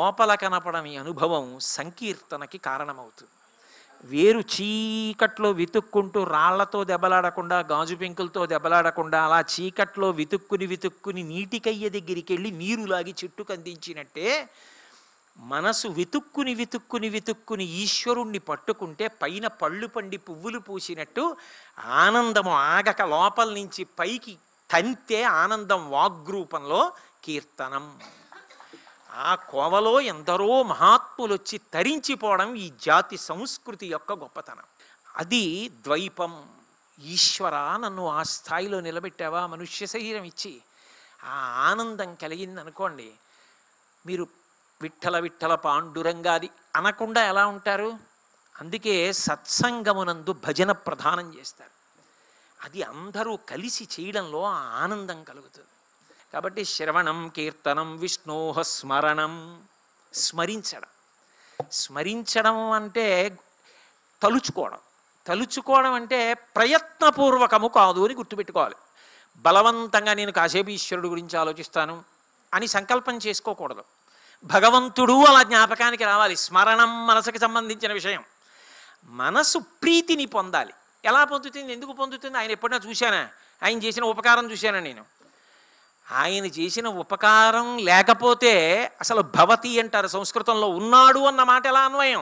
లోపల కనపడని అనుభవం సంకీర్తనకి కారణమవుతుంది వేరు చీకట్లో వెతుక్కుంటూ రాళ్లతో దెబ్బలాడకుండా గాజు పెంకులతో దెబ్బలాడకుండా అలా చీకట్లో వెతుక్కుని వెతుక్కుని నీటికయ్య దగ్గరికి వెళ్ళి నీరు లాగి చెట్టుకు అందించినట్టే మనసు వెతుక్కుని వెతుక్కుని వెతుక్కుని ఈశ్వరుణ్ణి పట్టుకుంటే పైన పళ్ళు పండి పువ్వులు పూసినట్టు ఆనందము ఆగక లోపల నుంచి పైకి తంతే ఆనందం వాగ్రూపంలో కీర్తనం ఆ కోవలో ఎందరో మహాత్ములు వచ్చి తరించిపోవడం ఈ జాతి సంస్కృతి యొక్క గొప్పతనం అది ద్వైపం ఈశ్వర నన్ను ఆ స్థాయిలో నిలబెట్టావా మనుష్య శరీరం ఇచ్చి ఆ ఆనందం కలిగిందనుకోండి మీరు విఠల విఠల పాండురంగాది అనకుండా ఎలా ఉంటారు అందుకే సత్సంగమునందు భజన ప్రధానం చేస్తారు అది అందరూ కలిసి చేయడంలో ఆ ఆనందం కలుగుతుంది కాబట్టి శ్రవణం కీర్తనం విష్ణోహ స్మరణం స్మరించడం స్మరించడం అంటే తలుచుకోవడం తలుచుకోవడం అంటే ప్రయత్నపూర్వకము కాదు అని గుర్తుపెట్టుకోవాలి బలవంతంగా నేను కాసేపు ఈశ్వరుడు గురించి ఆలోచిస్తాను అని సంకల్పం చేసుకోకూడదు భగవంతుడు అలా జ్ఞాపకానికి రావాలి స్మరణం మనసుకి సంబంధించిన విషయం మనసు ప్రీతిని పొందాలి ఎలా పొందుతుంది ఎందుకు పొందుతుంది ఆయన ఎప్పుడైనా చూశానా ఆయన చేసిన ఉపకారం చూశానా నేను ఆయన చేసిన ఉపకారం లేకపోతే అసలు భవతి అంటారు సంస్కృతంలో ఉన్నాడు అన్న మాట ఎలా అన్వయం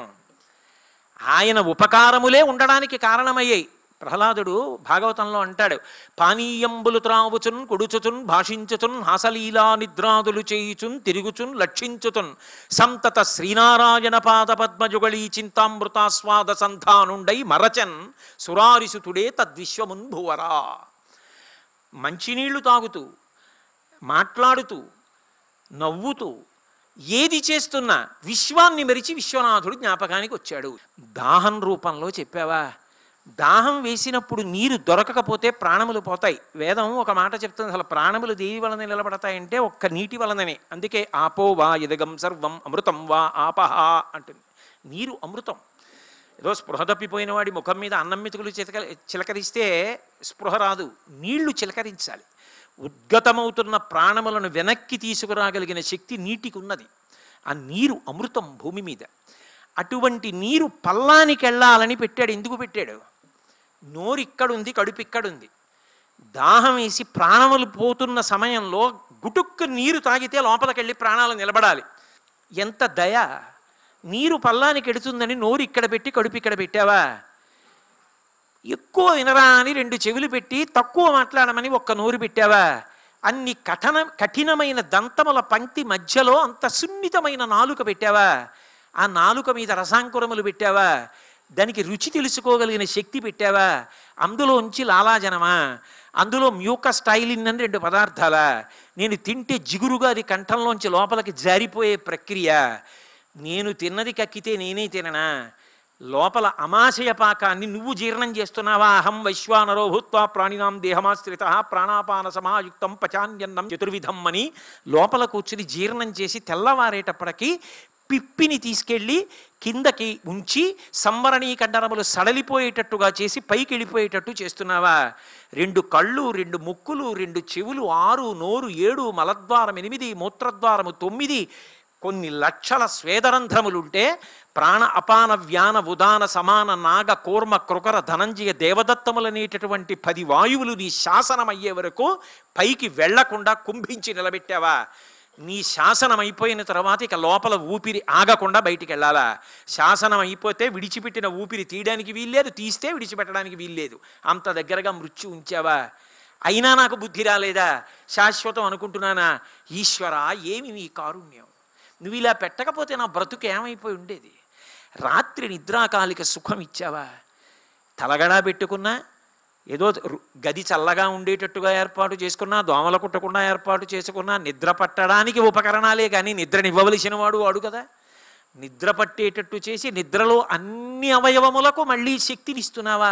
ఆయన ఉపకారములే ఉండడానికి కారణమయ్యాయి ప్రహ్లాదుడు భాగవతంలో అంటాడు పానీయంబులు త్రావుచున్ కొడుచుచున్ భాషించుచున్ హాసలీలా నిద్రాదులు చేయుచున్ తిరుగుచున్ లక్షించుచున్ సంతత శ్రీనారాయణ పాద పద్మజుగళీ చింతామృతాస్వాద సంధానుండై మరచన్ సురారిసుతుడే తద్విశ్వమున్ భువరా మంచినీళ్లు తాగుతూ మాట్లాడుతూ నవ్వుతూ ఏది చేస్తున్నా విశ్వాన్ని మరిచి విశ్వనాథుడు జ్ఞాపకానికి వచ్చాడు దాహం రూపంలో చెప్పావా దాహం వేసినప్పుడు నీరు దొరకకపోతే ప్రాణములు పోతాయి వేదం ఒక మాట చెప్తుంది అసలు ప్రాణములు దేవి వలన నిలబడతాయంటే ఒక్క నీటి వలననే అందుకే ఆపో వా ఎదగం సర్వం అమృతం వా ఆపహ అంటుంది నీరు అమృతం ఏదో స్పృహ తప్పిపోయిన వాడి ముఖం మీద అన్నం మెతుకులు చిలక చిలకరిస్తే స్పృహ రాదు నీళ్లు చిలకరించాలి ఉద్గతమవుతున్న ప్రాణములను వెనక్కి తీసుకురాగలిగిన శక్తి నీటికి ఉన్నది ఆ నీరు అమృతం భూమి మీద అటువంటి నీరు పల్లానికి వెళ్ళాలని పెట్టాడు ఎందుకు పెట్టాడు నోరు ఇక్కడుంది కడుపు ఇక్కడుంది దాహం వేసి ప్రాణములు పోతున్న సమయంలో గుటుక్కు నీరు తాగితే లోపలికెళ్ళి ప్రాణాలు నిలబడాలి ఎంత దయ నీరు పల్లానికి ఎడుతుందని నోరు ఇక్కడ పెట్టి కడుపు ఇక్కడ పెట్టావా ఎక్కువ వినరా అని రెండు చెవులు పెట్టి తక్కువ మాట్లాడమని ఒక్క నోరు పెట్టావా అన్ని కఠన కఠినమైన దంతముల పంక్తి మధ్యలో అంత సున్నితమైన నాలుక పెట్టావా ఆ నాలుక మీద రసాంకురములు పెట్టావా దానికి రుచి తెలుసుకోగలిగిన శక్తి పెట్టావా అందులోంచి లాలాజనమా అందులో మ్యూక స్టైలిన్ అని రెండు పదార్థాలా నేను తింటే జిగురుగా అది కంఠంలోంచి లోపలికి జారిపోయే ప్రక్రియ నేను తిన్నది కక్కితే నేనే తిననా లోపల అమాశయ పాకాన్ని నువ్వు జీర్ణం చేస్తున్నావా అహం వైశ్వానరో భూత్వా ప్రాణినాం దేహమాశ్రిత ప్రాణాపాన సమాయుక్తం పచాన్యన్నం చతుర్విధం అని లోపల కూర్చుని జీర్ణం చేసి తెల్లవారేటప్పటికి పిప్పిని తీసుకెళ్ళి కిందకి ఉంచి సంవరణీ కండరములు సడలిపోయేటట్టుగా చేసి పైకి వెళ్ళిపోయేటట్టు చేస్తున్నావా రెండు కళ్ళు రెండు ముక్కులు రెండు చెవులు ఆరు నోరు ఏడు మలద్వారం ఎనిమిది మూత్రద్వారము తొమ్మిది కొన్ని లక్షల స్వేదరంధ్రములుంటే ప్రాణ అపాన వ్యాన ఉదాన సమాన నాగ కూర్మ కృకర ధనంజయ దేవదత్తములనేటటువంటి పది వాయువులు నీ శాసనం అయ్యే వరకు పైకి వెళ్లకుండా కుంభించి నిలబెట్టావా నీ శాసనం అయిపోయిన తర్వాత ఇక లోపల ఊపిరి ఆగకుండా బయటికి వెళ్ళాలా శాసనం అయిపోతే విడిచిపెట్టిన ఊపిరి తీయడానికి వీల్లేదు తీస్తే విడిచిపెట్టడానికి వీల్లేదు అంత దగ్గరగా మృత్యు ఉంచావా అయినా నాకు బుద్ధి రాలేదా శాశ్వతం అనుకుంటున్నానా ఈశ్వర ఏమి నీ కారుణ్యం నువ్వు ఇలా పెట్టకపోతే నా బ్రతుకు ఏమైపోయి ఉండేది రాత్రి నిద్రాకాలిక సుఖం ఇచ్చావా తలగడా పెట్టుకున్నా ఏదో రు- గది చల్లగా ఉండేటట్టుగా ఏర్పాటు చేసుకున్నా దోమల కుట్టకుండా ఏర్పాటు చేసుకున్నా నిద్ర పట్టడానికి ఉపకరణాలే కానీ నిద్రనివ్వవలసిన వాడు వాడు కదా నిద్ర పట్టేటట్టు చేసి నిద్రలో అన్ని అవయవములకు మళ్ళీ శక్తినిస్తున్నావా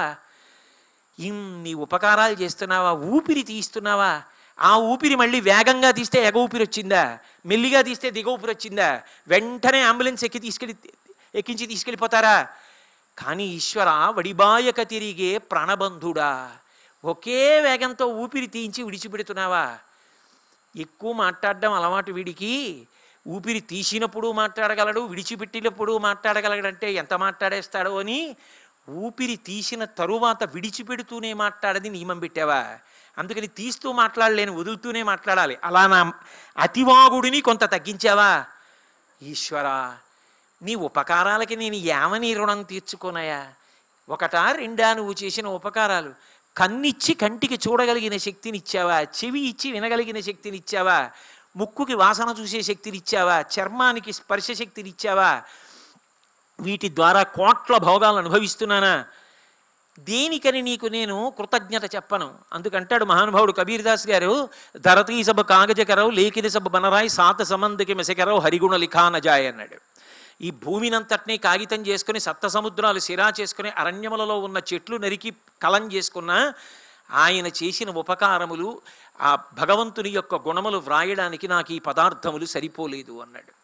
ఇన్ని ఉపకారాలు చేస్తున్నావా ఊపిరి తీస్తున్నావా ఆ ఊపిరి మళ్ళీ వేగంగా తీస్తే ఎగ ఊపిరి వచ్చిందా మెల్లిగా తీస్తే దిగ ఊపిరి వచ్చిందా వెంటనే అంబులెన్స్ ఎక్కి తీసుకెళ్ళి ఎక్కించి తీసుకెళ్ళిపోతారా కానీ ఈశ్వర వడిబాయక తిరిగే ప్రాణబంధుడా ఒకే వేగంతో ఊపిరి తీయించి విడిచిపెడుతున్నావా ఎక్కువ మాట్లాడడం అలవాటు వీడికి ఊపిరి తీసినప్పుడు మాట్లాడగలడు విడిచిపెట్టినప్పుడు మాట్లాడగలడంటే ఎంత మాట్లాడేస్తాడో అని ఊపిరి తీసిన తరువాత విడిచిపెడుతూనే మాట్లాడది నియమం పెట్టావా అందుకని తీస్తూ మాట్లాడలేని వదులుతూనే మాట్లాడాలి అలా నా అతివాగుడిని కొంత తగ్గించావా ఈశ్వరా నీ ఉపకారాలకి నేను ఏమని రుణం తీర్చుకోనయా ఒకటా రెండా నువ్వు చేసిన ఉపకారాలు కన్నిచ్చి కంటికి చూడగలిగిన శక్తిని ఇచ్చావా చెవి ఇచ్చి వినగలిగిన శక్తిని ఇచ్చావా ముక్కుకి వాసన చూసే శక్తిని ఇచ్చావా చర్మానికి స్పర్శ శక్తిని ఇచ్చావా వీటి ద్వారా కోట్ల భోగాలను అనుభవిస్తున్నానా దేనికని నీకు నేను కృతజ్ఞత చెప్పను అందుకంటాడు మహానుభావుడు కబీర్దాస్ గారు ధరతీ సభ కాగజకరవు లేఖిన సభ బనరాయి సాత సమందికి మెసకరవు హరిగుణ లిఖానజాయ్ అన్నాడు ఈ భూమినంతటినీ కాగితం చేసుకుని సప్త సముద్రాలు సిరా చేసుకుని అరణ్యములలో ఉన్న చెట్లు నరికి కలం చేసుకున్న ఆయన చేసిన ఉపకారములు ఆ భగవంతుని యొక్క గుణములు వ్రాయడానికి నాకు ఈ పదార్థములు సరిపోలేదు అన్నాడు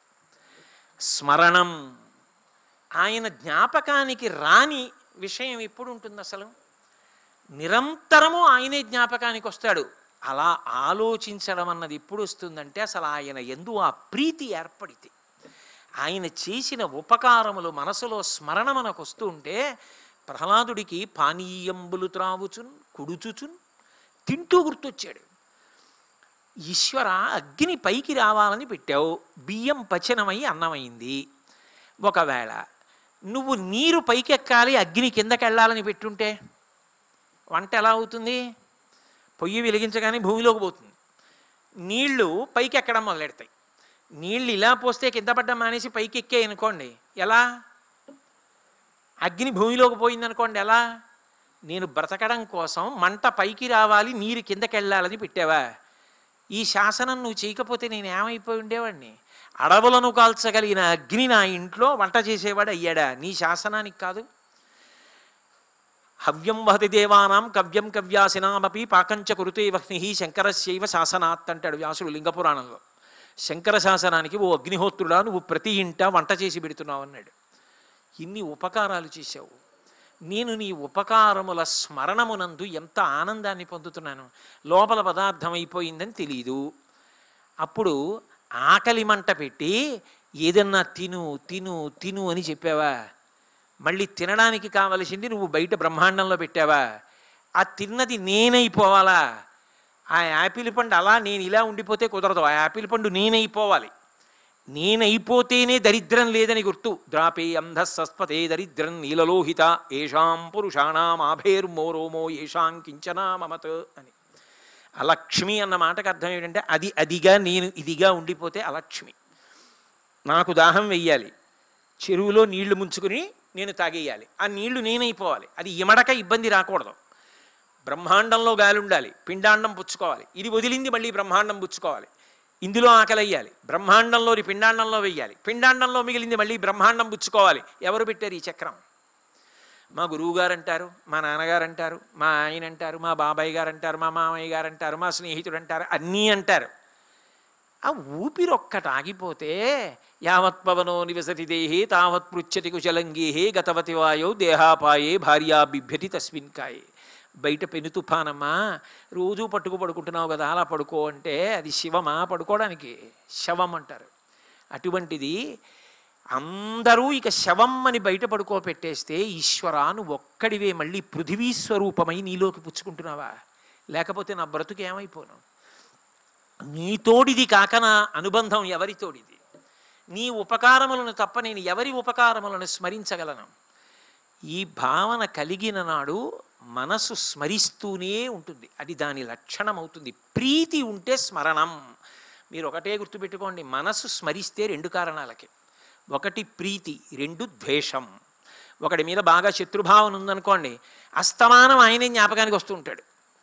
స్మరణం ఆయన జ్ఞాపకానికి రాని విషయం ఎప్పుడు ఉంటుంది అసలు నిరంతరము ఆయనే జ్ఞాపకానికి వస్తాడు అలా ఆలోచించడం అన్నది ఎప్పుడు వస్తుందంటే అసలు ఆయన ఎందు ఆ ప్రీతి ఏర్పడితే ఆయన చేసిన ఉపకారములు మనసులో స్మరణ మనకు వస్తూ ఉంటే ప్రహ్లాదుడికి పానీయంబులు త్రావుచున్ కుడుచుచున్ తింటూ గుర్తొచ్చాడు ఈశ్వర అగ్ని పైకి రావాలని పెట్టావు బియ్యం పచనమై అన్నమైంది ఒకవేళ నువ్వు నీరు పైకెక్కాలి అగ్ని కిందకి వెళ్ళాలని పెట్టుంటే వంట ఎలా అవుతుంది పొయ్యి వెలిగించగానే భూమిలోకి పోతుంది నీళ్లు పైకి ఎక్కడం మొదలెడతాయి నీళ్ళు ఇలా పోస్తే కింద పడ్డం మానేసి పైకి ఎక్కాయి అనుకోండి ఎలా అగ్ని భూమిలోకి పోయింది అనుకోండి ఎలా నేను బ్రతకడం కోసం మంట పైకి రావాలి నీరు కిందకి వెళ్ళాలని పెట్టావా ఈ శాసనం నువ్వు చేయకపోతే నేను ఏమైపోయి ఉండేవాడిని అడవులను కాల్చగలిగిన అగ్ని నా ఇంట్లో వంట చేసేవాడు అయ్యాడా నీ శాసనానికి కాదు హవ్యం వహతి దేవానాం కవ్యం కవ్యాసినామపి పాకంచ కురుతే వహ్ని శంకరస్యైవ శాసనాత్ అంటాడు వ్యాసుడు లింగపురాణంలో శంకర శాసనానికి ఓ అగ్నిహోత్రుడా నువ్వు ప్రతి ఇంట వంట చేసి పెడుతున్నావు అన్నాడు ఇన్ని ఉపకారాలు చేశావు నేను నీ ఉపకారముల స్మరణమునందు ఎంత ఆనందాన్ని పొందుతున్నాను లోపల పదార్థం అయిపోయిందని తెలియదు అప్పుడు ఆకలి మంట పెట్టి ఏదన్నా తిను తిను తిను అని చెప్పావా మళ్ళీ తినడానికి కావలసింది నువ్వు బయట బ్రహ్మాండంలో పెట్టావా ఆ తిన్నది నేనైపోవాలా ఆ యాపిల్ పండు అలా నేను ఇలా ఉండిపోతే కుదరదు ఆ యాపిల్ పండు నేనైపోవాలి నేనైపోతేనే దరిద్రం లేదని గుర్తు ద్రాపే అంధస్సస్పతే దరిద్రం నీలలోహిత ఏషాం పురుషాణం ఆభేర్మోరోమో ఏషాం కించనా మమత్ అని అలక్ష్మి అన్న మాటకు అర్థం ఏంటంటే అది అదిగా నేను ఇదిగా ఉండిపోతే అలక్ష్మి నాకు దాహం వెయ్యాలి చెరువులో నీళ్లు ముంచుకుని నేను తాగేయాలి ఆ నీళ్లు నేనైపోవాలి అది ఇమడక ఇబ్బంది రాకూడదు బ్రహ్మాండంలో గాలి ఉండాలి పిండాండం పుచ్చుకోవాలి ఇది వదిలింది మళ్ళీ బ్రహ్మాండం పుచ్చుకోవాలి ఇందులో ఆకలయ్యాలి బ్రహ్మాండంలోని పిండాండంలో వెయ్యాలి పిండాండంలో మిగిలింది మళ్ళీ బ్రహ్మాండం పుచ్చుకోవాలి ఎవరు పెట్టారు ఈ చక్రం మా గురువు గారు అంటారు మా నాన్నగారు అంటారు మా ఆయన అంటారు మా బాబాయ్ గారు అంటారు మా మామయ్య గారు అంటారు మా స్నేహితుడు అంటారు అన్నీ అంటారు ఆ ఊపిరి ఒక్కటి ఆగిపోతే యావత్ పవనో నివసతి దేహే తావత్ పృచ్చతి కుశలంగేహే గతవతి వాయో దేహాపాయే భార్యా బిభ్యతి తస్మిన్ కాయే బయట పెను తుఫానమ్మా రోజు పట్టుకు పడుకుంటున్నావు కదా అలా పడుకో అంటే అది శివమా పడుకోవడానికి శవం అంటారు అటువంటిది అందరూ ఇక శవం అని బయట పడుకోపెట్టేస్తే ఈశ్వరా నువ్వు ఒక్కడివే మళ్ళీ పృథివీ స్వరూపమై నీలోకి పుచ్చుకుంటున్నావా లేకపోతే నా బ్రతుకు ఏమైపోను నీతోడిది కాక నా అనుబంధం ఎవరితోడిది నీ ఉపకారములను తప్ప నేను ఎవరి ఉపకారములను స్మరించగలను ఈ భావన కలిగిన నాడు మనసు స్మరిస్తూనే ఉంటుంది అది దాని లక్షణం అవుతుంది ప్రీతి ఉంటే స్మరణం మీరు ఒకటే గుర్తుపెట్టుకోండి మనసు స్మరిస్తే రెండు కారణాలకి ఒకటి ప్రీతి రెండు ద్వేషం ఒకటి మీద బాగా శత్రుభావన ఉందనుకోండి అస్తమానం ఆయనే జ్ఞాపకానికి వస్తూ ఉంటాడు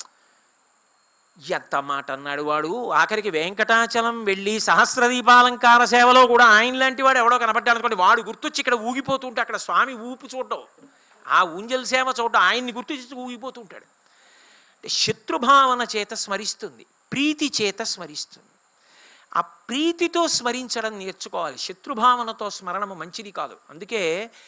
ఎంత మాట అన్నాడు వాడు ఆఖరికి వెంకటాచలం వెళ్ళి సహస్రదీపాలంకార సేవలో కూడా ఆయన లాంటి వాడు ఎవడో కనపడ్డాడు అనుకోండి వాడు గుర్తొచ్చి ఇక్కడ ఊగిపోతుంటే అక్కడ స్వామి ఊపు చూడడం ఆ ఊంజల్ సేవ చూడడం ఆయన్ని గుర్తొచ్చి ఊగిపోతూ ఉంటాడు అంటే శత్రుభావన చేత స్మరిస్తుంది ప్రీతి చేత స్మరిస్తుంది ఆ ప్రీతితో స్మరించడం నేర్చుకోవాలి శత్రుభావనతో స్మరణము మంచిది కాదు అందుకే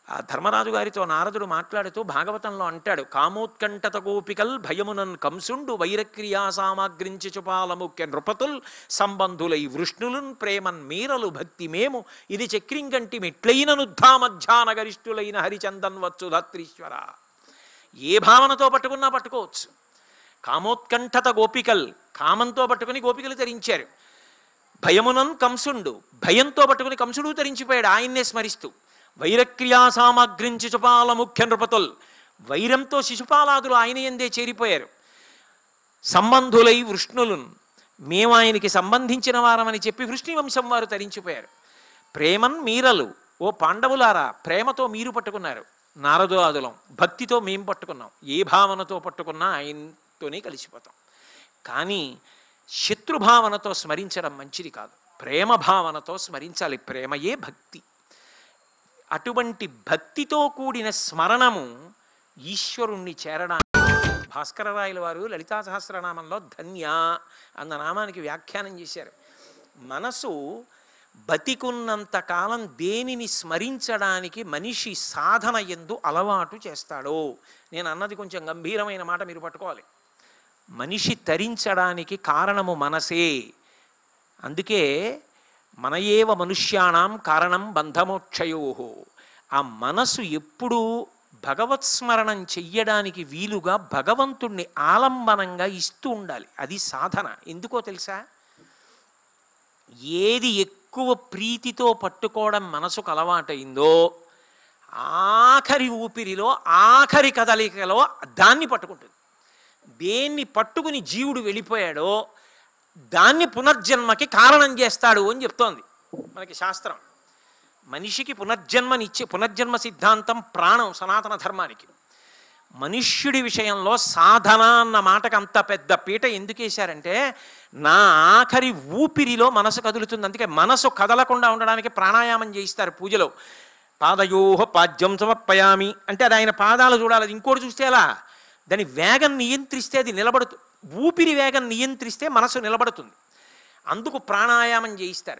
ఆ ధర్మరాజు గారితో నారదుడు మాట్లాడుతూ భాగవతంలో అంటాడు కామోత్కంఠత గోపికల్ భయమునన్ కంసుండు వైరక్రియా సామాగ్రించి చుపాల ముఖ్య నృపతుల్ సంబంధులై వృష్ణులున్ ప్రేమన్ మీరలు భక్తి మేము ఇది చక్రింగంటి మెట్లైననుద్ధామధ్యాన గరిష్ఠులైన హరిచందన్ వచ్చు ధాత్రీశ్వర ఏ భావనతో పట్టుకున్నా పట్టుకోవచ్చు కామోత్కంఠత గోపికల్ కామంతో పట్టుకుని గోపికలు ధరించారు భయమునన్ కంసుండు భయంతో పట్టుకుని కంసుడు తరించిపోయాడు ఆయన్నే స్మరిస్తూ వైరక్రియా సామగ్రించి శిశుపాల ముఖ్య నృపతుల్ వైరంతో శిశుపాలాదులు ఆయన ఎందే చేరిపోయారు సంబంధులై వృష్ణులున్ మేము ఆయనకి సంబంధించిన వారమని చెప్పి వృష్ణివంశం వారు తరించిపోయారు ప్రేమన్ మీరలు ఓ పాండవులారా ప్రేమతో మీరు పట్టుకున్నారు నారదులాదులం భక్తితో మేము పట్టుకున్నాం ఏ భావనతో పట్టుకున్నా ఆయనతోనే కలిసిపోతాం కానీ శత్రుభావనతో స్మరించడం మంచిది కాదు ప్రేమ భావనతో స్మరించాలి ప్రేమయే భక్తి అటువంటి భక్తితో కూడిన స్మరణము ఈశ్వరుణ్ణి చేరడానికి భాస్కరరాయల వారు లలితా సహస్రనామంలో ధన్య అన్న నామానికి వ్యాఖ్యానం చేశారు మనసు బతికున్నంత కాలం దేనిని స్మరించడానికి మనిషి సాధన ఎందు అలవాటు చేస్తాడో నేను అన్నది కొంచెం గంభీరమైన మాట మీరు పట్టుకోవాలి మనిషి తరించడానికి కారణము మనసే అందుకే మన ఏవ మనుష్యాణం కారణం బంధమోక్షయో ఆ మనసు ఎప్పుడూ భగవత్ స్మరణం చెయ్యడానికి వీలుగా భగవంతుణ్ణి ఆలంబనంగా ఇస్తూ ఉండాలి అది సాధన ఎందుకో తెలుసా ఏది ఎక్కువ ప్రీతితో పట్టుకోవడం మనసుకు అలవాటైందో ఆఖరి ఊపిరిలో ఆఖరి కదలికలో దాన్ని పట్టుకుంటుంది దేన్ని పట్టుకుని జీవుడు వెళ్ళిపోయాడో దాన్ని పునర్జన్మకి కారణం చేస్తాడు అని చెప్తోంది మనకి శాస్త్రం మనిషికి పునర్జన్మనిచ్చే పునర్జన్మ సిద్ధాంతం ప్రాణం సనాతన ధర్మానికి మనుష్యుడి విషయంలో సాధన అన్న మాటకు అంత పెద్ద పీట ఎందుకు వేశారంటే నా ఆఖరి ఊపిరిలో మనసు కదులుతుంది అందుకే మనసు కదలకుండా ఉండడానికి ప్రాణాయామం చేయిస్తారు పూజలో పాదయోహ పాద్యం సమర్పయామి అంటే అది ఆయన పాదాలు చూడాలి అది ఇంకోటి చూస్తే ఎలా దాని వేగం నియంత్రిస్తే అది నిలబడుతు ఊపిరి వేగం నియంత్రిస్తే మనసు నిలబడుతుంది అందుకు ప్రాణాయామం చేయిస్తారు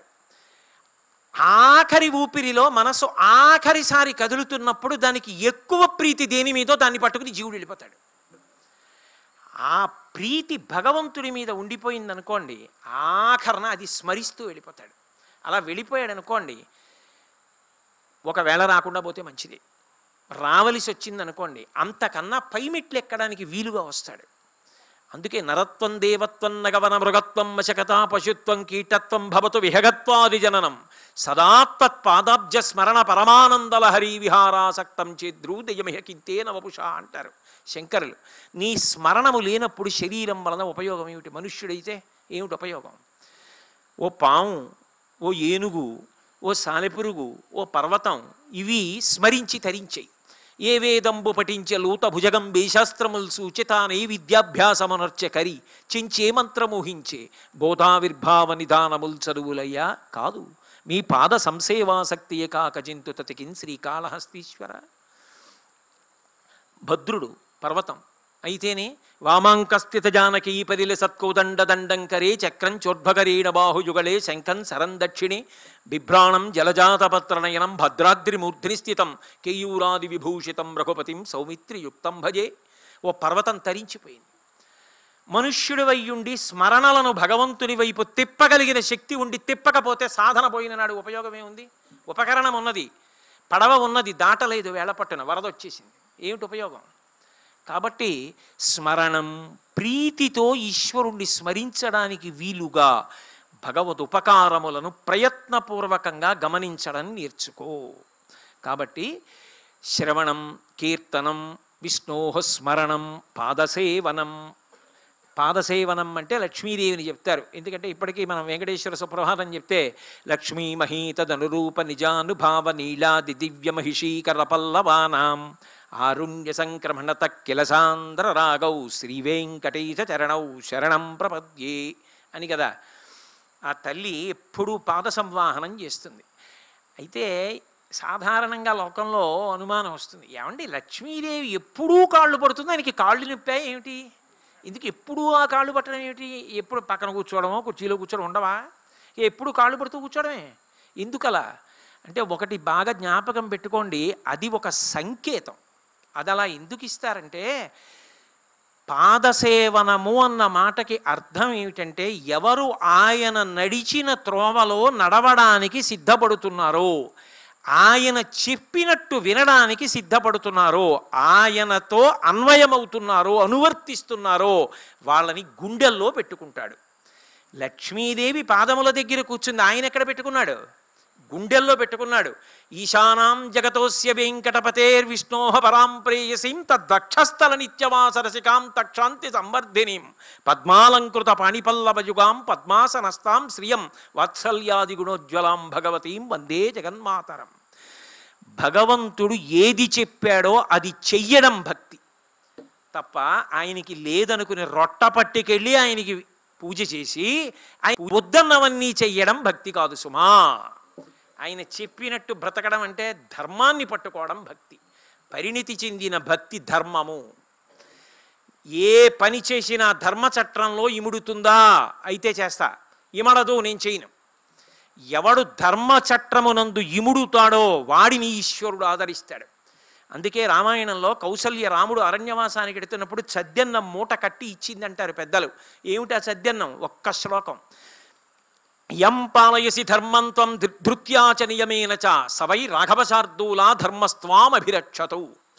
ఆఖరి ఊపిరిలో మనసు ఆఖరిసారి కదులుతున్నప్పుడు దానికి ఎక్కువ ప్రీతి దేని మీదో దాన్ని పట్టుకుని జీవుడు వెళ్ళిపోతాడు ఆ ప్రీతి భగవంతుడి మీద ఉండిపోయింది అనుకోండి ఆఖరణ అది స్మరిస్తూ వెళ్ళిపోతాడు అలా వెళ్ళిపోయాడు అనుకోండి ఒకవేళ రాకుండా పోతే మంచిది రావలసి వచ్చింది అనుకోండి అంతకన్నా పైమెట్లు ఎక్కడానికి వీలుగా వస్తాడు అందుకే నరత్వం దేవత్వం నగవన మృగత్వం వశకత పశుత్వం కీటత్వం భవతు విహగత్వాది జననం సదాత్వత్ పాదాబ్జ స్మరణ పరమానందలహరి విహారాసక్తం చేద్రూదయమిహ కింతే నవపుష అంటారు శంకరులు నీ స్మరణము లేనప్పుడు శరీరం వలన ఉపయోగం ఏమిటి మనుష్యుడైతే ఏమిటి ఉపయోగం ఓ పాము ఓ ఏనుగు ఓ సాలెపురుగు ఓ పర్వతం ఇవి స్మరించి తరించాయి ఏ వేదంబు పఠించే లూత భుజగం శాస్త్రముల్ సూచితానే విద్యాభ్యాసమనర్చె కరి చెంచే మంత్రమోహించే బోధావిర్భావ నిదానముల్ చదువులయ్యా కాదు మీ పాద సంసేవాసక్తియే కాక జింతు తతికిన్ శ్రీకాళహస్తీశ్వర భద్రుడు పర్వతం అయితేనే వామాంకస్థిత జానకీ పరిల సత్కోదండ దండంకరే చక్రం చోద్భగరీణ బాహుయుగళే శంఖం సరం దక్షిణే బిభ్రాణం జలజాతపత్రనయనం భద్రాద్రి మూర్ధిని స్థితం కేయూరాది విభూషితం రఘుపతిం సౌమిత్రియుక్తం భజే ఓ పర్వతం తరించిపోయింది మనుష్యుడి వయ్యుండి స్మరణలను భగవంతుని వైపు తిప్పగలిగిన శక్తి ఉండి తిప్పకపోతే సాధన పోయిన నాడు ఉపయోగమే ఉంది ఉపకరణం ఉన్నది పడవ ఉన్నది దాటలేదు వేళపట్టున వరద వచ్చేసింది ఏమిటి ఉపయోగం కాబట్టి స్మరణం ప్రీతితో ఈశ్వరుణ్ణి స్మరించడానికి వీలుగా భగవద్ ఉపకారములను ప్రయత్నపూర్వకంగా గమనించడం నేర్చుకో కాబట్టి శ్రవణం కీర్తనం విష్ణోహ స్మరణం పాదసేవనం పాదసేవనం అంటే లక్ష్మీదేవిని చెప్తారు ఎందుకంటే ఇప్పటికీ మనం వెంకటేశ్వర సుప్రభాతం చెప్తే లక్ష్మీ మహీతదనురూప నిజానుభావ నీలాది దివ్య మహిషీకర పల్లవానాం ఆరుణ్య సంక్రమణత కిలసాంధ్ర రాగౌ శ్రీ వెంకటేశ చరణౌ శరణం ప్రపద్యే అని కదా ఆ తల్లి ఎప్పుడూ పాద సంవాహనం చేస్తుంది అయితే సాధారణంగా లోకంలో అనుమానం వస్తుంది ఏమండి లక్ష్మీదేవి ఎప్పుడూ కాళ్ళు పడుతుంది ఆయనకి కాళ్ళు నొప్పా ఏమిటి ఎందుకు ఎప్పుడూ ఆ కాళ్ళు పట్టడం ఏమిటి ఎప్పుడు పక్కన కూర్చోవడమో కుర్చీలో కూర్చోవడం ఉండవా ఎప్పుడు కాళ్ళు పడుతూ కూర్చోవడమే ఎందుకలా అంటే ఒకటి బాగా జ్ఞాపకం పెట్టుకోండి అది ఒక సంకేతం అది అలా ఎందుకు ఇస్తారంటే పాదసేవనము అన్న మాటకి అర్థం ఏమిటంటే ఎవరు ఆయన నడిచిన త్రోవలో నడవడానికి సిద్ధపడుతున్నారో ఆయన చెప్పినట్టు వినడానికి సిద్ధపడుతున్నారో ఆయనతో అన్వయమవుతున్నారో అనువర్తిస్తున్నారో వాళ్ళని గుండెల్లో పెట్టుకుంటాడు లక్ష్మీదేవి పాదముల దగ్గర కూర్చుంది ఆయన ఎక్కడ పెట్టుకున్నాడు గుండెల్లో పెట్టుకున్నాడు ఈశానాం జగతోస్య వెంకటపతేర్ విష్ణోహ పరాం ప్రేయసీం తద్దక్షస్థల నిత్యవాసరసికాం తక్షాంతి సంవర్ధినీం పద్మాలంకృత పాణిపల్లవయుగాం పద్మాసనస్తాం శ్రియం వాత్సల్యాది గుణోజ్వలాం భగవతీం వందే జగన్మాతరం భగవంతుడు ఏది చెప్పాడో అది చెయ్యడం భక్తి తప్ప ఆయనకి లేదనుకుని రొట్ట పట్టుకెళ్ళి ఆయనకి పూజ చేసి ఆయన వద్దన్నవన్నీ చెయ్యడం భక్తి కాదు సుమా ఆయన చెప్పినట్టు బ్రతకడం అంటే ధర్మాన్ని పట్టుకోవడం భక్తి పరిణితి చెందిన భక్తి ధర్మము ఏ పని చేసినా ధర్మ చట్రంలో ఇముడుతుందా అయితే చేస్తా ఇమడదు నేను చేయను ఎవడు ధర్మ చట్రమునందు ఇముడుతాడో వాడిని ఈశ్వరుడు ఆదరిస్తాడు అందుకే రామాయణంలో కౌసల్య రాముడు అరణ్యవాసానికి ఎడుతున్నప్పుడు సద్యన్నం మూట కట్టి ఇచ్చిందంటారు పెద్దలు ఏమిటా సద్యన్నం ఒక్క శ్లోకం యం పాలయసి ధర్మం త్వం ధృత్యాచ నియమేన చ సవై రాఘవశార్దూలా ధర్మస్వామభిరక్షతు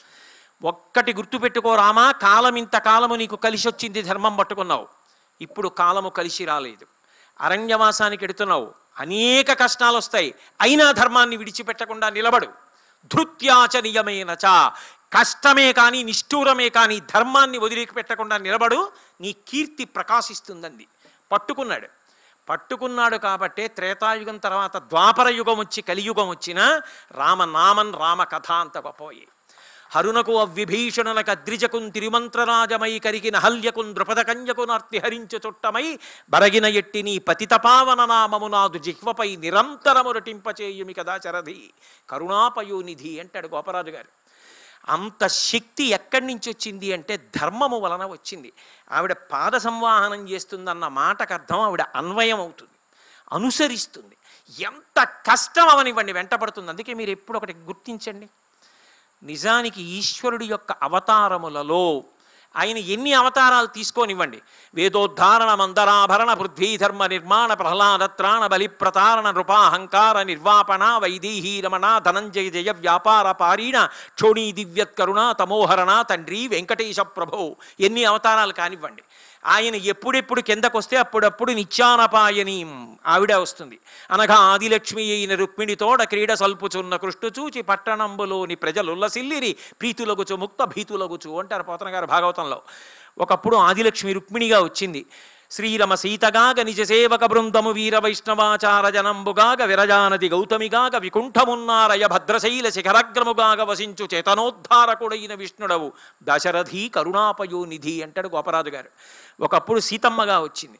ఒక్కటి గుర్తుపెట్టుకో రామా కాలం ఇంత కాలము నీకు కలిసి వచ్చింది ధర్మం పట్టుకున్నావు ఇప్పుడు కాలము కలిసి రాలేదు అరణ్యవాసానికి ఎడుతున్నావు అనేక కష్టాలు వస్తాయి అయినా ధర్మాన్ని విడిచిపెట్టకుండా నిలబడు ధృత్యాచ నియమేన చ కష్టమే కానీ నిష్ఠూరమే కానీ ధర్మాన్ని వదిలిపెట్టకుండా నిలబడు నీ కీర్తి ప్రకాశిస్తుందంది పట్టుకున్నాడు పట్టుకున్నాడు కాబట్టే త్రేతాయుగం తర్వాత ద్వాపర యుగం వచ్చి కలియుగం వచ్చిన రామనామన్ రామ కథ అంత గొప్పయ్యి హరునకు అవ్విభీషణునకు అద్రిజకున్ తిరుమంత్రరాజమై కరిగిన హల్యకున్ ద్రుపదకన్యకున్ అర్తిహరించు చుట్టమై బరగిన ఎట్టి నీ పతితపావన నామము నాదు జిహ్వపై నిరంతరము రటింపచేయుమి కదా చరధి కరుణాపయోనిధి అంటాడు గోపరాజు గారు అంత శక్తి ఎక్కడి నుంచి వచ్చింది అంటే ధర్మము వలన వచ్చింది ఆవిడ పాద సంవాహనం చేస్తుందన్న మాటకు అర్థం ఆవిడ అన్వయం అవుతుంది అనుసరిస్తుంది ఎంత కష్టం అవనివ్వండి వెంటపడుతుంది అందుకే మీరు ఎప్పుడు ఒకటి గుర్తించండి నిజానికి ఈశ్వరుడి యొక్క అవతారములలో ఆయన ఎన్ని అవతారాలు తీసుకోనివ్వండి వేదోద్ధారణ మందరాభరణ పృథ్వీధర్మ నిర్మాణ ప్రహ్లాదత్రాణ బలి ప్రతారణ నృపాహంకార నిర్వాపణ వైదేహీ రమణ ధనంజయ జయ వ్యాపార పారీణ క్షోణీ దివ్యత్కరుణ తమోహరణ తండ్రి వెంకటేశ ప్రభో ఎన్ని అవతారాలు కానివ్వండి ఆయన ఎప్పుడెప్పుడు కిందకొస్తే అప్పుడప్పుడు నిత్యానపాయని ఆవిడ వస్తుంది అనగా ఆదిలక్ష్మి అయిన రుక్మిణితోడ క్రీడ సల్పుచున్న కృష్ణు చూచి పట్టణంబులోని ప్రజలుల్లసిల్లిరి ప్రీతులగుచు ముక్త భీతులగుచు అంటారు పోతన గారు భాగవతంలో ఒకప్పుడు ఆదిలక్ష్మి రుక్మిణిగా వచ్చింది శ్రీరమ సీతగాగ నిజ సేవక బృందము వీర వైష్ణవాచార జనంబుగాగ విరజానది గౌతమిగాగ వికుంఠమున్నారయ భద్రశైల శిఖరగ్రముగాగ వసించు చేతనోద్ధారకుడైన విష్ణుడవు దశరథి కరుణాపయోనిధి అంటాడు గోపరాజు గారు ఒకప్పుడు సీతమ్మగా వచ్చింది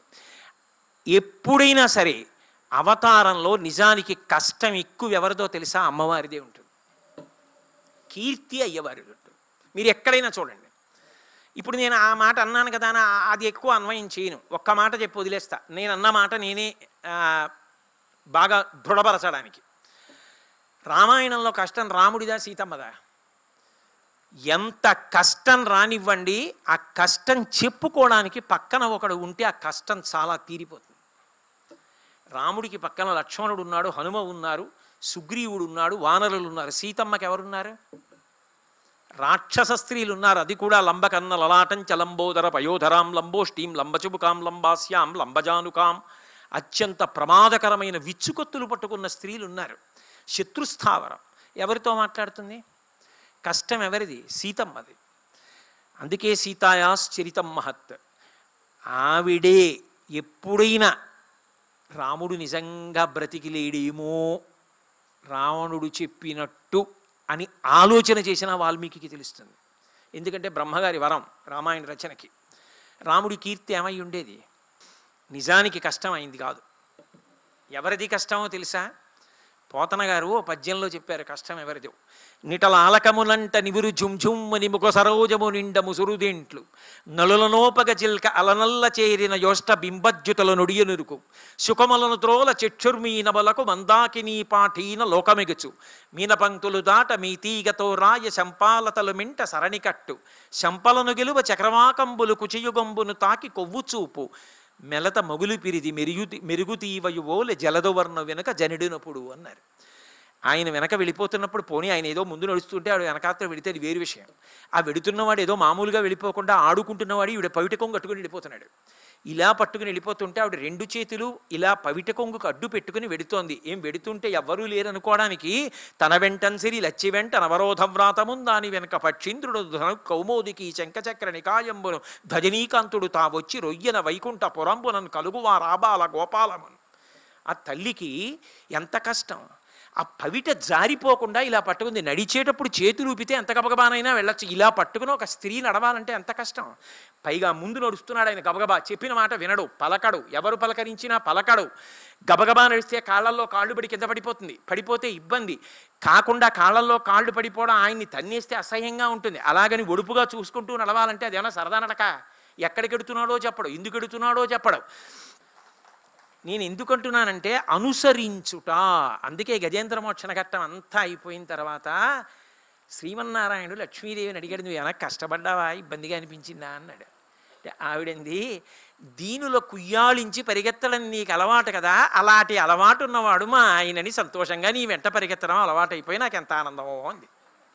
ఎప్పుడైనా సరే అవతారంలో నిజానికి కష్టం ఎక్కువ ఎవరిదో తెలుసా అమ్మవారిదే ఉంటుంది కీర్తి అయ్యవారిది ఉంటుంది మీరు ఎక్కడైనా చూడండి ఇప్పుడు నేను ఆ మాట అన్నాను కదా అని ఆ- అది ఎక్కువ అన్వయం చేయను ఒక్క మాట చెప్పి వదిలేస్తా నేను అన్న మాట నేనే ఆ, బాగా దృఢపరచడానికి రామాయణంలో కష్టం రాముడిదా సీతమ్మదా ఎంత కష్టం రానివ్వండి ఆ కష్టం చెప్పుకోవడానికి పక్కన ఒకడు ఉంటే ఆ కష్టం చాలా తీరిపోతుంది రాముడికి పక్కన లక్ష్మణుడు ఉన్నాడు హనుమ ఉన్నారు సుగ్రీవుడు ఉన్నాడు వానరులు ఉన్నారు సీతమ్మకి ఎవరున్నారు రాక్షస స్త్రీలు ఉన్నారు అది కూడా లంబకన్న లలాటం చ లంబోదర పయోధరాం లంబోష్టీం లంబచుబుకాం లంబాస్యాం లంబజానుకాం అత్యంత ప్రమాదకరమైన విచ్చుకొత్తులు పట్టుకున్న స్త్రీలు ఉన్నారు శత్రుస్థావరం ఎవరితో మాట్లాడుతుంది కష్టం ఎవరిది సీతమ్మది అందుకే సీతాయాశ్చరితం మహత్ ఆవిడే ఎప్పుడైనా రాముడు నిజంగా బ్రతికిలేడేమో రావణుడు చెప్పినట్టు అని ఆలోచన చేసిన వాల్మీకి తెలుస్తుంది ఎందుకంటే బ్రహ్మగారి వరం రామాయణ రచనకి రాముడి కీర్తి ఏమై ఉండేది నిజానికి కష్టం అయింది కాదు ఎవరిది కష్టమో తెలుసా పోతన గారు ఓ పద్యంలో చెప్పారు కష్టం ఎవరిదో నిటలాలకములంట నివురు ఝుంఝుమ్మని ముఖ సరోజము నిండ ముసురుదేంట్లు నలులనోపగ చిల్క అలనల్ల చేరిన యోష్ట బింబజ్యుతల నుడియనురుకు సుఖములను త్రోల చెక్షుర్మీనములకు మందాకినీ పాఠీన లోకమెగుచు మీన పంక్తులు దాట మీ తీగతో రాయ శంపాలతలు మింట సరణికట్టు శంపలను గెలువ చక్రవాకంబులు కుచియుగంబును తాకి కొవ్వు చూపు మెలత మొగులు పిరిది మెరుగు మెరుగుతీవయువోలె జలదవర్ణ వెనుక జనిడినప్పుడు అన్నారు ఆయన వెనక వెళ్ళిపోతున్నప్పుడు పోనీ ఆయన ఏదో ముందు నడుస్తుంటే ఆవిడ వెనకాత్ర వెళితే అది వేరు విషయం ఆ వెడుతున్నవాడు ఏదో మామూలుగా వెళ్ళిపోకుండా ఆడుకుంటున్నవాడు ఈవిడ పవిట కొంగు కట్టుకుని వెళ్ళిపోతున్నాడు ఇలా పట్టుకుని వెళ్ళిపోతుంటే ఆవిడ రెండు చేతులు ఇలా పవిట కొంగుకు అడ్డు పెట్టుకుని వెడుతోంది ఏం వెడుతుంటే ఎవ్వరూ లేరనుకోవడానికి తన వెంటన్సిరి లచ్చి వెంట నవరోధవ్రాతమున్ దాని వెనక పక్షీంద్రుడు ధను కౌమోదికి శంఖచక్ర నికాయంబును ధజనీకాంతుడు తావొచ్చి రొయ్యన వైకుంఠ పురంబునన్ కలుగువా రాబాల గోపాలమున్ ఆ తల్లికి ఎంత కష్టం ఆ పవిట జారిపోకుండా ఇలా పట్టుకుంది నడిచేటప్పుడు చేతులు ఊపితే ఎంత గబగబానైనా వెళ్ళొచ్చు ఇలా పట్టుకుని ఒక స్త్రీ నడవాలంటే ఎంత కష్టం పైగా ముందు నడుస్తున్నాడు ఆయన గబగబా చెప్పిన మాట వినడు పలకడు ఎవరు పలకరించినా పలకడు గబగబా నడిస్తే కాళ్ళల్లో కాళ్ళు పడి కింద పడిపోతుంది పడిపోతే ఇబ్బంది కాకుండా కాళ్ళల్లో కాళ్ళు పడిపోవడం ఆయన్ని తన్నేస్తే అసహ్యంగా ఉంటుంది అలాగని ఒడుపుగా చూసుకుంటూ నడవాలంటే అదేమన్నా సరదా నడక ఎక్కడికి ఎడుతున్నాడో చెప్పడు ఎందుకు ఎడుతున్నాడో చెప్పడు నేను ఎందుకు అంటున్నానంటే అనుసరించుట అందుకే గజేంద్ర మోక్షణ ఘట్టం అంతా అయిపోయిన తర్వాత శ్రీమన్నారాయణుడు లక్ష్మీదేవిని అడిగాడు నువ్వు ఏమైనా కష్టపడ్డావా ఇబ్బందిగా అనిపించిందా అన్నాడు అంటే ఆవిడంది దీనుల కుయ్యాళించి పరిగెత్తడం నీకు అలవాటు కదా అలాంటి అలవాటు ఉన్నవాడు మా ఆయనని సంతోషంగా నీ వెంట పరిగెత్తడం అలవాటు అయిపోయి నాకు ఎంత ఆనందమో అంది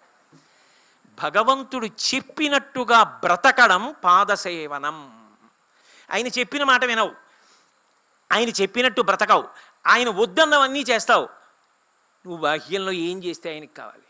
భగవంతుడు చెప్పినట్టుగా బ్రతకడం పాదసేవనం ఆయన చెప్పిన మాట వినవు ఆయన చెప్పినట్టు బ్రతకవు ఆయన వద్దన్నవన్నీ చేస్తావు నువ్వు బాహ్యంలో ఏం చేస్తే ఆయనకి కావాలి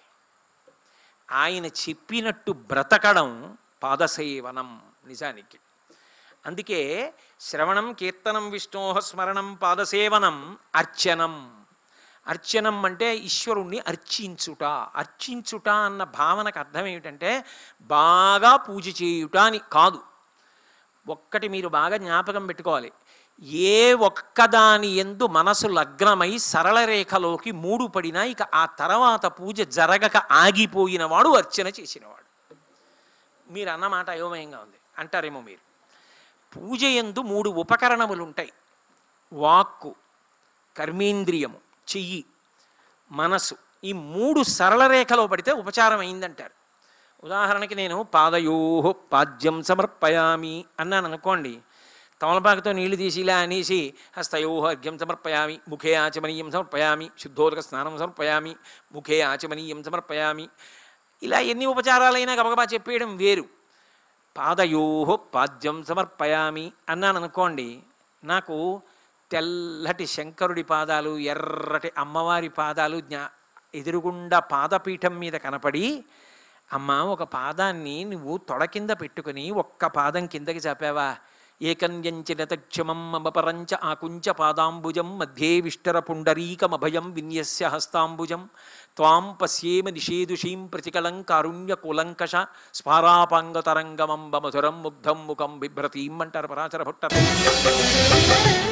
ఆయన చెప్పినట్టు బ్రతకడం పాదసేవనం నిజానికి అందుకే శ్రవణం కీర్తనం విష్ణోహ స్మరణం పాదసేవనం అర్చనం అర్చనం అంటే ఈశ్వరుణ్ణి అర్చించుట అర్చించుట అన్న భావనకు అర్థం ఏమిటంటే బాగా పూజ చేయుట అని కాదు ఒక్కటి మీరు బాగా జ్ఞాపకం పెట్టుకోవాలి ఏ ఒక్కదాని ఎందు మనసు లగ్నమై సరళ రేఖలోకి మూడు పడినా ఇక ఆ తర్వాత పూజ జరగక ఆగిపోయిన వాడు అర్చన చేసినవాడు మీరు అన్నమాట అయోమయంగా ఉంది అంటారేమో మీరు పూజ ఎందు మూడు ఉపకరణములు ఉంటాయి వాక్కు కర్మేంద్రియము చెయ్యి మనసు ఈ మూడు సరళ రేఖలో పడితే ఉపచారం అయిందంటారు ఉదాహరణకి నేను పాదయో పాద్యం సమర్పయామి అన్నాను అనుకోండి తమలపాకుతో నీళ్లు తీసి ఇలా అనేసి హస్తయో అర్ఘ్యం సమర్పయామి ముఖే ఆచమనీయం సమర్పయామి శుద్ధోదక స్నానం సమర్పయామి ముఖే ఆచమనీయం సమర్పయామి ఇలా ఎన్ని ఉపచారాలైనా గబగబా చెప్పేయడం వేరు పాదయో పాద్యం సమర్పయామి అన్నాను అనుకోండి నాకు తెల్లటి శంకరుడి పాదాలు ఎర్రటి అమ్మవారి పాదాలు జ్ఞా ఎదురుగుండా పాదపీఠం మీద కనపడి అమ్మ ఒక పాదాన్ని నువ్వు తొడ కింద పెట్టుకుని ఒక్క పాదం కిందకి చాపావా ఏకన్యంచిన తక్షమం మమపరంచ ఆకుంచ పాదాంబుజం మధ్యే విష్టర పుండరీకమభయం విన్యస్య హస్తాంబుజం త్వాం పశ్యేమ నిషేదుషీం ప్రతికలం కారుణ్య కులంకష స్మారాపాంగతరంగమంబ మధురం ముగ్ధం ముఖం బిభ్రతీం అంటారు పరాచర భట్ట